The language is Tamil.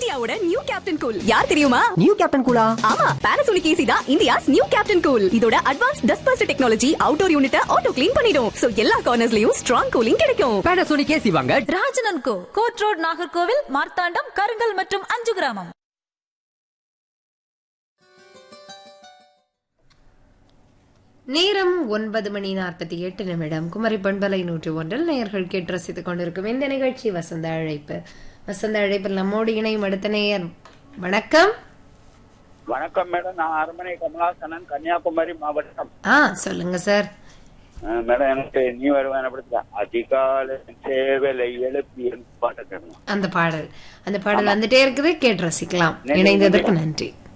இந்தியாவோட நியூ கேப்டன் கூல் யார் தெரியுமா நியூ கேப்டன் கூலா ஆமா பானாசோனிக் ஏசி தான் இந்தியாஸ் நியூ கேப்டன் கூல் இதோட advance dust bust technology outdoor யூனிட்ட ஆட்டோ க்ளீன் பண்ணிடும் சோ எல்லா கார்னர்ஸ்லயும் ஸ்ட்ராங் கூலிங் கிடைக்கும் பேனாசோனிக் ஏசி வாங்க ராஜனன் கோ கோட் ரோட் நாகர்கோவில் மார்த்தாண்டம் கருங்கல் மற்றும் அஞ்சு கிராமம் நேரம் ஒன்பது மணி நாற்பத்தி எட்டு நிமிடம் குமரி பண்பலை நூற்றி ஒன்றில் நேயர்கள் கேட்டு ரசித்துக் கொண்டிருக்கும் இந்த நிகழ்ச்சி வசந்த அழைப்பு வசந்த அழைப்பில் நம்மோடு இணையும் அடுத்த நேயர் வணக்கம் வணக்கம் மேடம் நான் அரண்மனை கமலாசனன் கன்னியாகுமரி மாவட்டம் ஆ சொல்லுங்க சார் அஹ் மேடம் எனக்கு நீ வருவேன் படத்துல அதிகாலை சேவலை எழுப்பி பாட்டு கேட்கணும் அந்த பாடல் அந்த பாடல் வந்துட்டே இருக்குது கேட்டு ரசிக்கலாம் இணைந்ததற்கு நன்றி